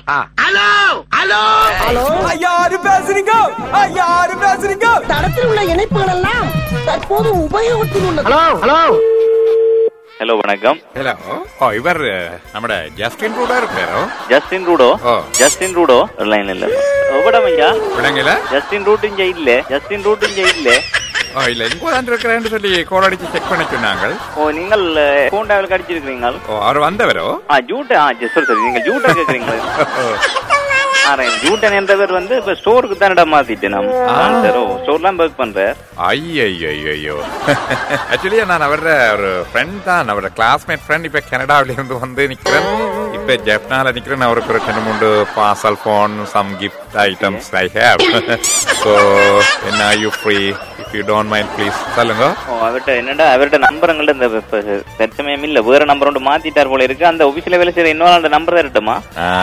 Hello hello hello யாரு பேசுறீங்க ஆ, யாரு பேசுறீங்க தடத்தில் உள்ள இணைப்புகள் எல்லாம் தற்போது உபயோகத்தில் உள்ளது ஹலோ ஹலோ ഹലോ വണക്കം ഹലോ ഓ ഇവർ നമ്മുടെ ജസ്റ്റിൻ റൂഡർ പേരോ ജസ്റ്റിൻ റൂഡോ ഓ. ജസ്റ്റിൻ റൂഡോ ലൈനില്ല എവിടെ മയ്യ വിളങ്ങില്ല ജസ്റ്റിൻ റൂട്ടും ചെയ്യില്ലേ ജസ്റ്റിൻ റൂട്ടും ചെയ്യില്ലേ ஓ இல்ல இங்க தான் இருக்கிறேன்னு சொல்லி கோல் அடிச்சு செக் பண்ண சொன்னாங்க ஓ நீங்கள் ஃபோன் டேவலுக்கு அடிச்சிருக்கீங்க ஓ அவர் வந்தவரோ ஆ ஜூட்ட ஆ ஜி- சரி சரி நீங்க ஜூட்ட கேக்குறீங்களா ஆ ரைட் ஜூட்டன் என்றவர் வந்து இப்ப ஸ்டோருக்கு தான் இடம் மாத்திட்டு நம்ம சார் ஓ ஸ்டோர்லாம் ஒர்க் பண்றார் ஐயோ ஆக்சுவலி நான் அவரோட ஒரு ஃப்ரெண்ட் தான் அவரோட கிளாஸ்மேட் ஃப்ரெண்ட் இப்ப கனடாவில இருந்து வந்து நிக்கிறேன் இப்ப ஜெப்னால நிக்கிறேன் அவருக்கு ஒரு ரெண்டு மூணு parcel phone some gift items I have so என்ன you free if you don't mind please சொல்லுங்க ஓ அவர்கிட்ட என்னடா அவர்கிட்ட நம்பருங்கள்ட்ட இந்த இப்ப தற்சமயம் இல்ல வேற நம்பர் ஒன்று மாத்திட்டார் போல இருக்கு அந்த ஆபீஸ்ல வேலை செய்யற இன்னொரு அந்த நம்பர் தரட்டுமா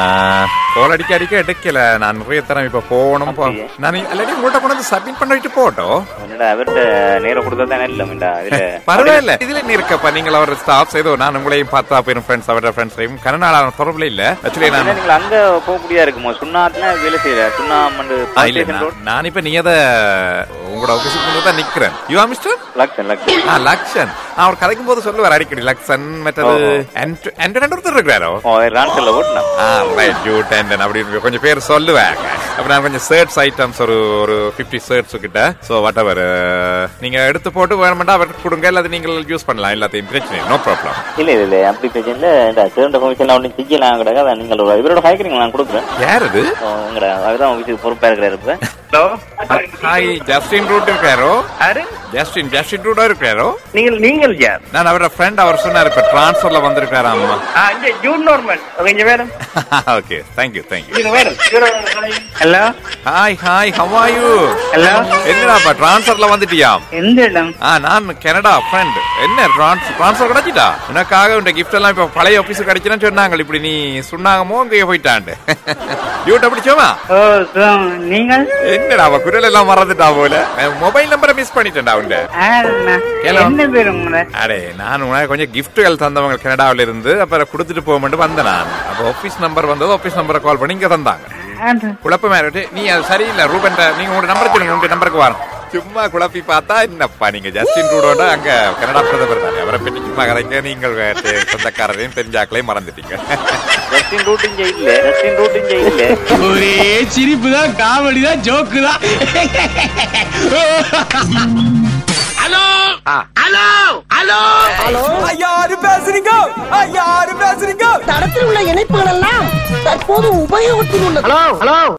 கோல் அடிக்க அடிக்க எடுக்கல நான் நிறைய தரம் இப்ப போகணும் போ- அப்படியே? நான் இல்லாட்டி உங்கள்கிட்ட கொண்டு வந்து சப்மிட் பண்ணிட்டு போட்டோம் என்னடா அவர்கிட்ட நேரம் கொடுத்தா தானே இல்ல இதுல பரவாயில்ல இதுல என்ன இருக்கப்பா நீங்கள் அவர் ஸ்டாஃப் ஏதோ நான் உங்களையும் பார்த்தா போயிரும் ஃப்ரெண்ட்ஸ் அவரோட ஃப்ரெண்ட்ஸையும் கனநாள தொடர்புல இல்ல ஆக்சுவலி நான் இல்ல, நீங்க அங்க போகக்கூடியா இருக்குமோ சுண்ணாத்துல வேலை செய்யற சுண்ணா மண்டு ஆ, இல்ல நான்- நான் இப்ப நீங்க உங்களோட ஆபீஸுக்கு முன்னாடி தான் நிக்கிறேன் you are mister Lakshan Lakshan ஆ லக்ஷன் நான் அவர் கதைக்கும் போது சொல்லுவார் அடிக்கடி லக்ஷன் மற்றது ஆண்டன் ஒருத்தர் இருக்கிறாரோ ஓ ரான்சல்ல ஓட்டுனா ஆ ரைட் ஜூட் ஆண்டன் அப்படின்னு கொஞ்சம் பேர் சொல்லுவாங்க அப்ப நான் கொஞ்சம் ஷர்ட்ஸ் ஐட்டம்ஸ் ஒரு ஒரு ஃபிஃப்டி ஷர்ட்ஸ் கிட்ட ஸோ வாட் எவர் நீங்க எடுத்து போட்டு வேணுமெண்டா அவருக்கு கொடுங்க இல்லாத நீங்கள் யூஸ் பண்ணலாம் எல்லாத்தையும் பிரச்சனை நோ ப்ராப்ளம் இல்ல இல்ல இல்ல அப்படி பிரச்சனை இல்ல இந்த சேர்ந்த கமிஷன் ஒன்றும் செய்யலாம் கிடையாது அதான் நீங்கள் ஒரு இவரோட ஹைக்கரிங் நான் கொடுக்குறேன் யார் அது ஓ, உங்களோட அவர்தான் ஆபீஸுக்கு பொறுப்பா இருக்கிறாரு இப்ப ஹலோ ஹாய் ஜஸ்டின் ரூட் இருக்காரோ யாரு ஜஸ்டின் ஜஸ்டின் ரூடா இருக்காரோ நீங்கள் நீங்கள் யார் நான் அவரோட ஃப்ரெண்ட் அவர் சொன்னார் இப்ப டிரான்ஸ்ஃபர்ல வந்திருக்காரு அம்மா ஆ இந்த ஜூன் நார்மல் கொஞ்சம் வேணும் ஓகே தேங்க்யூ தேங்க்யூ இது வேணும் hello hi hi how are you hello என்னடாப்பா டிரான்ஸ்ஃபர்ல வந்துட்டியாம் எந்த இடம் ஆ நான் கனடா ஃப்ரெண்ட் என்ன ட்ரான்ஸ் ட்ரான்ஸ்ஃபர் கிடைச்சிட்டா உனக்காக இந்த கிஃப்ட் எல்லாம் இப்ப பழைய ஆபீஸ் கிடைச்சுன்னு சொன்னாங்க இப்படி நீ சொன்னாங்கமோ அங்கேயே போயிட்டாண்டு யூட்ட பிடிச்சோமா ஓ சுகம். நீங்கள் என்னடா அவ குரல் எல்லாம் மறந்துட்டா போல மொபைல் நம்பரை மிஸ் பண்ணிட்டேன்டா அவன்ட யாருண்ணா? Hello. என்ன பேர் உங்களோட அடே நான் உனக்கு கொஞ்சம் கிஃப்ட்டுகள் தந்தவங்க கனடாவில இருந்து அப்புறம் கொடுத்துட்டு போக வந்தேன் நான் அப்போ ஆபீஸ் நம்பர் வந்தது ஆபீஸ் நம்பரை கால் பண்ணி இங்க தந்தாங்க அது. குழப்பமா இருக்கு நீ அது சரியில்லை ரூபன் நீங்க உங்க நம்பர் சொல்லுங்க உங்க நம்பருக்கு வரோம் சும்மா குழப்பி பார்த்தா என்னப்பா நீங்க ஜஸ்டின் ரூடோட அங்க கனடா பிரதமர் தானே அவரை பற்றி சும்மா கதைக்க நீங்கள் வே- சொந்தக்காரரையும் தெரிஞ்சாக்களையும் மறந்துட்டீங்க ஜஸ்டின் ரூட்டும் செய்யல ஜஸ்டின் ரூட்டும் செய்யல ஒரே சிரிப்பு தான் காமெடி தான் ஜோக்கு தான் ஹலோ ஹலோ ஹலோ ஹலோ யாரு பேசுறீங்க ஆ, யாரு பேசுறீங்க தடத்தில் உள்ள இணைப்புகள் எல்லாம் தற்போது உபயோகத்தில் உள்ளது ஹலோ ஹலோ